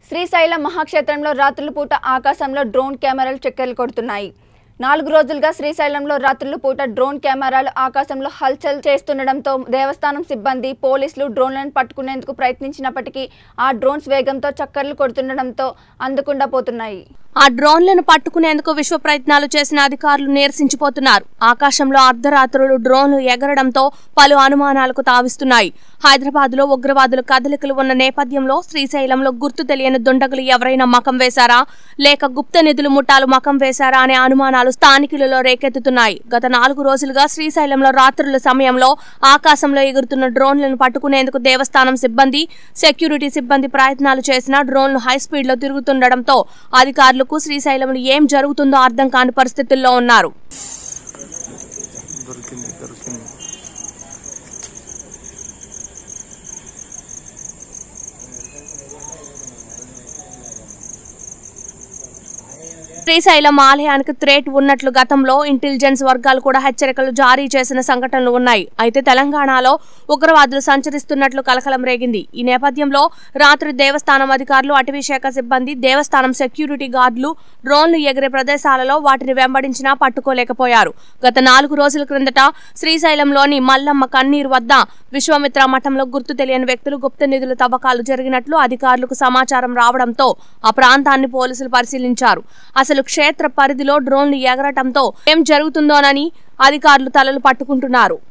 శ్రీశైలం మహాక్షేత్రంలో రాత్రుల పూట ఆకాశంలో డ్రోన్ కెమెరాలు చక్కెర్లు కొడుతున్నాయి నాలుగు రోజులుగా శ్రీశైలంలో రాత్రుల పూట డ్రోన్ కెమెరాలు ఆకాశంలో హల్చల్ చేస్తుండటంతో దేవస్థానం సిబ్బంది పోలీసులు డ్రోన్లను పట్టుకునేందుకు ప్రయత్నించినప్పటికీ ఆ డ్రోన్స్ వేగంతో చక్కర్లు కొడుతుండటంతో అందకుండా పోతున్నాయి ఆ డ్రోన్లను పట్టుకునేందుకు విశ్వ ప్రయత్నాలు చేసిన అధికారులు నీరసించిపోతున్నారు ఆకాశంలో అర్ధరాత్రులు డ్రోన్లు ఎగరడంతో పలు అనుమానాలకు తావిస్తున్నాయి హైదరాబాద్ లో ఉగ్రవాదుల కదలికలు ఉన్న నేపథ్యంలో శ్రీశైలంలో గుర్తు తెలియని దుండగులు ఎవరైనా మకం వేశారా లేక గుప్త నిధులు ముఠాలు మకం వేశారా అనే అనుమానాలు స్థానికులలో రేకెత్తుతున్నాయి గత నాలుగు రోజులుగా శ్రీశైలంలో రాత్రుల సమయంలో ఆకాశంలో ఎగురుతున్న డ్రోన్లను పట్టుకునేందుకు దేవస్థానం సిబ్బంది సెక్యూరిటీ సిబ్బంది ప్రయత్నాలు చేసినా డ్రోన్లు హై స్పీడ్ లో తిరుగుతుండటంతో అధికారులకు శ్రీశైలంలో ఏం జరుగుతుందో అర్థం కాని పరిస్థితుల్లో ఉన్నారు దొరికింది దొరికింది శ్రీశైలం ఆలయానికి థ్రెట్ ఉన్నట్లు గతంలో ఇంటెలిజెన్స్ వర్గాలు కూడా హెచ్చరికలు జారీ చేసిన సంఘటనలు ఉన్నాయి అయితే తెలంగాణలో ఉగ్రవాదులు సంచరిస్తున్నట్లు కలకలం రేగింది ఈ నేపథ్యంలో రాత్రి దేవస్థానం అధికారులు అటవీ శాఖ సిబ్బంది దేవస్థానం సెక్యూరిటీ గార్డులు డ్రోన్లు ఎగిరే ప్రదేశాలలో వాటిని వెంబడించినా పట్టుకోలేకపోయారు గత నాలుగు రోజుల క్రిందట శ్రీశైలంలోని మల్లమ్మ కన్నీరు వద్ద విశ్వామిత్ర మఠంలో గుర్తు తెలియని వ్యక్తులు గుప్త నిధుల తవ్వకాలు జరిగినట్లు అధికారులకు సమాచారం రావడంతో ఆ ప్రాంతాన్ని పోలీసులు పరిశీలించారు అసలు క్షేత్ర పరిధిలో డ్రోన్లు ఎగరటంతో ఏం జరుగుతుందోనని అధికారులు తలలు పట్టుకుంటున్నారు